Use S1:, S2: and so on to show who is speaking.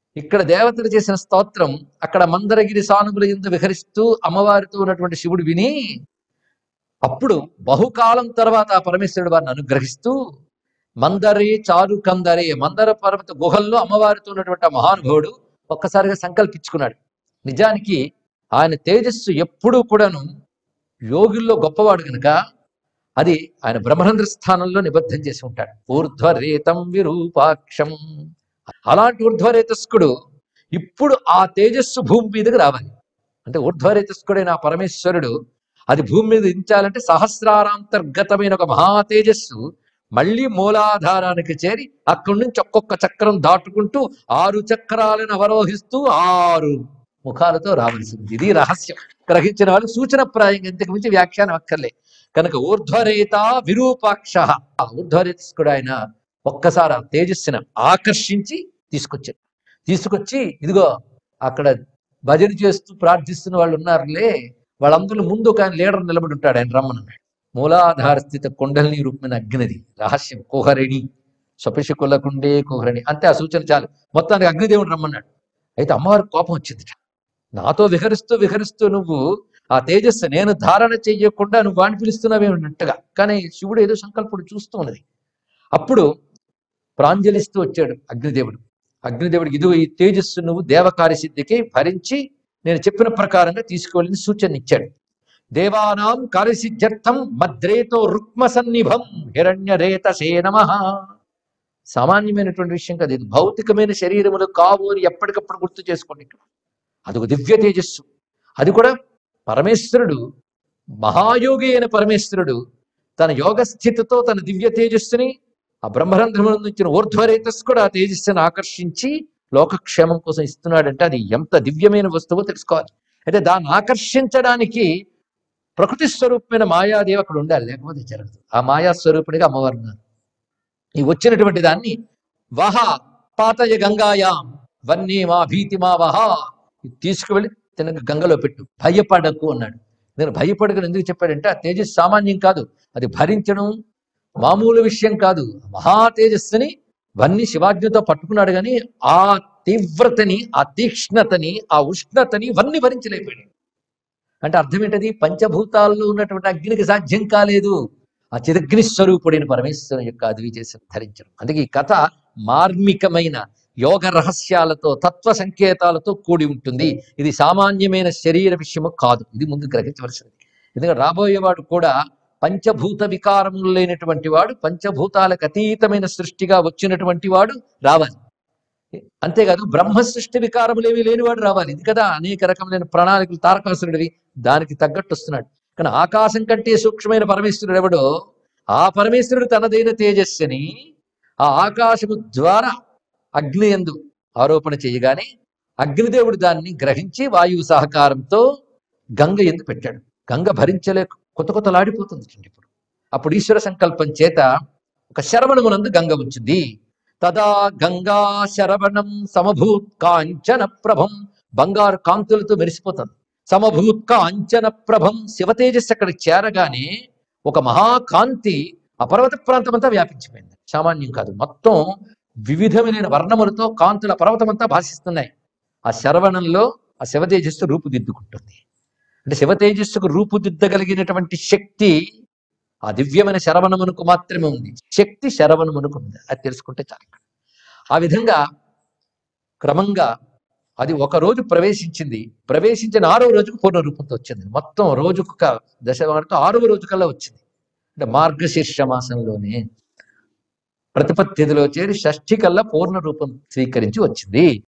S1: ఇక్కడ దేవతలు చేసిన స్తోత్రం అక్కడ మందరగిరి సానుగుల ఎందు విహరిస్తూ అమ్మవారితో ఉన్నటువంటి శివుడు విని అప్పుడు బహుకాలం తర్వాత ఆ పరమేశ్వరుడు వారిని అనుగ్రహిస్తూ మందరే చారు కందరే మందర పర్వత గుహల్లో అమ్మవారితో ఉన్నటువంటి ఆ మహానుభావుడు ఒక్కసారిగా సంకల్పించుకున్నాడు నిజానికి ఆయన తేజస్సు ఎప్పుడూ కూడాను యోగుల్లో గొప్పవాడు కనుక అది ఆయన బ్రహ్మరంధ్ర స్థానంలో నిబద్ధం చేసి ఉంటాడు ఊర్ధ్వరేతం విరూపాక్షం అలాంటి ఊర్ధ్వరేతస్కుడు ఇప్పుడు ఆ తేజస్సు భూమి మీదకి రావాలి అంటే ఊర్ధ్వరేతస్కుడైన ఆ పరమేశ్వరుడు అది భూమి మీద దించాలంటే సహస్రారాంతర్గతమైన ఒక మహా తేజస్సు మళ్ళీ మూలాధారానికి చేరి అక్కడి నుంచి ఒక్కొక్క చక్రం దాటుకుంటూ ఆరు చక్రాలను అవరోహిస్తూ ఆరు ముఖాలతో రావాల్సింది ఇది రహస్యం గ్రహించిన వాళ్ళు సూచనప్రాయంగా ఇంతకు మించి వ్యాఖ్యానం అక్కర్లే కనుక ఊర్ధ్వరేత విరూపాక్ష ఆ ఊర్ధ్వరేతస్కుడు ఆయన ఒక్కసారి ఆ తేజస్సును ఆకర్షించి తీసుకొచ్చాడు తీసుకొచ్చి ఇదిగో అక్కడ భజన చేస్తూ ప్రార్థిస్తున్న వాళ్ళు ఉన్నారులే వాళ్ళందరూ ముందు ఒక ఆయన లీడర్ నిలబడి ఉంటాడు ఆయన రమ్మన్నాడు మూలాధార స్థిత కొండలిని రూపమైన అగ్నిది రహస్యం కుహరిణి స్వపిషకులకుండే కుహరిణి అంతే ఆ సూచన చాలు మొత్తానికి అగ్నిదేవుడు రమ్మన్నాడు అయితే అమ్మవారి కోపం వచ్చిందిట నాతో విహరిస్తూ విహరిస్తూ నువ్వు ఆ తేజస్సు నేను ధారణ చెయ్యకుండా నువ్వు వాడిని పిలుస్తున్నావేమన్నట్టుగా కానీ శివుడు ఏదో సంకల్పుడు చూస్తూ ఉన్నది అప్పుడు ప్రాంజలిస్తూ వచ్చాడు అగ్నిదేవుడు అగ్నిదేవుడికి ఇదిగో ఈ తేజస్సు నువ్వు దేవకార్య సిద్ధికి భరించి నేను చెప్పిన ప్రకారంగా తీసుకోవాలని సూచన ఇచ్చాడు దేవానాం కార్యసిద్ధ్యర్థం మద్రేతో రుక్మ సన్నిభం హిరణ్యరేత నమ సామాన్యమైనటువంటి విషయం కాదు ఇది భౌతికమైన శరీరములు కావు అని ఎప్పటికప్పుడు గుర్తు చేసుకోండి ఇక్కడ అదొక దివ్య తేజస్సు అది కూడా పరమేశ్వరుడు మహాయోగి అయిన పరమేశ్వరుడు తన యోగ స్థితితో తన దివ్య తేజస్సుని ఆ బ్రహ్మరంధ్రముల నుంచి ఊర్ధ్వరేతస్సు కూడా ఆ తేజస్సుని ఆకర్షించి లోకక్షేమం కోసం ఇస్తున్నాడంటే అది ఎంత దివ్యమైన వస్తువో తెలుసుకోవాలి అయితే దాన్ని ఆకర్షించడానికి ప్రకృతి స్వరూపమైన మాయాదేవి అక్కడ ఉండాలి లేకపోతే జరగదు ఆ మాయా స్వరూపుడిగా అమ్మవారు ఉన్నారు ఈ వచ్చినటువంటి దాన్ని వహ పాతయ గంగాయాం వన్నీ మా భీతి మా వహ ఇది తీసుకువెళ్ళి తినక గంగలో పెట్టు భయపడకు అన్నాడు నేను భయపడకను ఎందుకు చెప్పాడంటే ఆ తేజస్సు సామాన్యం కాదు అది భరించడం మామూలు విషయం కాదు మహా తేజస్సుని వన్ని శివాజ్ఞతో పట్టుకున్నాడు కానీ ఆ తీవ్రతని ఆ తీక్ష్ణతని ఆ ఉష్ణతని వన్ని భరించలేకపోయాడు అంటే అర్థం ఏంటది పంచభూతాల్లో ఉన్నటువంటి అగ్నికి సాధ్యం కాలేదు ఆ చిదగ్ని స్వరూపుడైన పరమేశ్వరుని యొక్క అద్విజయ ధరించడం అందుకే ఈ కథ మార్మికమైన యోగ రహస్యాలతో తత్వ సంకేతాలతో కూడి ఉంటుంది ఇది సామాన్యమైన శరీర విషయము కాదు ఇది ముందు గ్రహించవలసినది ఎందుకంటే రాబోయేవాడు కూడా పంచభూత వికారములు లేనటువంటి వాడు పంచభూతాలకు అతీతమైన సృష్టిగా వచ్చినటువంటి వాడు రావాలి అంతేకాదు బ్రహ్మ సృష్టి వికారములు ఏమీ లేనివాడు రావాలి ఇది కదా అనేక రకములైన ప్రణాళికలు తారకాసురుడివి దానికి తగ్గట్టు వస్తున్నాడు కానీ ఆకాశం కంటే సూక్ష్మమైన పరమేశ్వరుడు ఎవడో ఆ పరమేశ్వరుడు తనదైన తేజస్సుని ఆ ఆకాశము ద్వారా అగ్ని ఎందు ఆరోపణ చేయగానే అగ్నిదేవుడు దాన్ని గ్రహించి వాయువు సహకారంతో గంగ ఎందు పెట్టాడు గంగ భరించలేక కొత్త కొత్తలాడిపోతుంది చూడండి ఇప్పుడు అప్పుడు ఈశ్వర సంకల్పం చేత ఒక శరవణమునందు గంగ వచ్చింది తదా గంగా శరవణం సమభూత్ కాంచన ప్రభం బంగారు కాంతులతో మెరిసిపోతుంది సమభూత్ కాంచన ప్రభం శివతేజస్సు అక్కడికి చేరగానే ఒక మహాకాంతి ఆ పర్వత ప్రాంతం అంతా వ్యాపించిపోయింది సామాన్యం కాదు మొత్తం వివిధమైన వర్ణములతో కాంతుల పర్వతం అంతా భాషిస్తున్నాయి ఆ శరవణంలో ఆ శివతేజస్సు రూపుదిద్దుకుంటుంది అంటే శివతేజస్సుకు రూపుదిద్దగలిగినటువంటి శక్తి ఆ దివ్యమైన శరవణమునకు మాత్రమే ఉంది శక్తి శరవణమునకు ఉంది అది తెలుసుకుంటే చాలు ఇక్కడ. ఆ విధంగా క్రమంగా అది ఒక రోజు ప్రవేశించింది ప్రవేశించిన ఆరో రోజుకు పూర్ణ రూపంతో వచ్చింది మొత్తం రోజుకు ఒక దశ వారితో ఆరవ రోజు కల్లా వచ్చింది అంటే మార్గశీర్ష మాసంలోనే ప్రతిపత్తిలో చేరి షష్ఠి కల్లా పూర్ణ రూపం స్వీకరించి వచ్చింది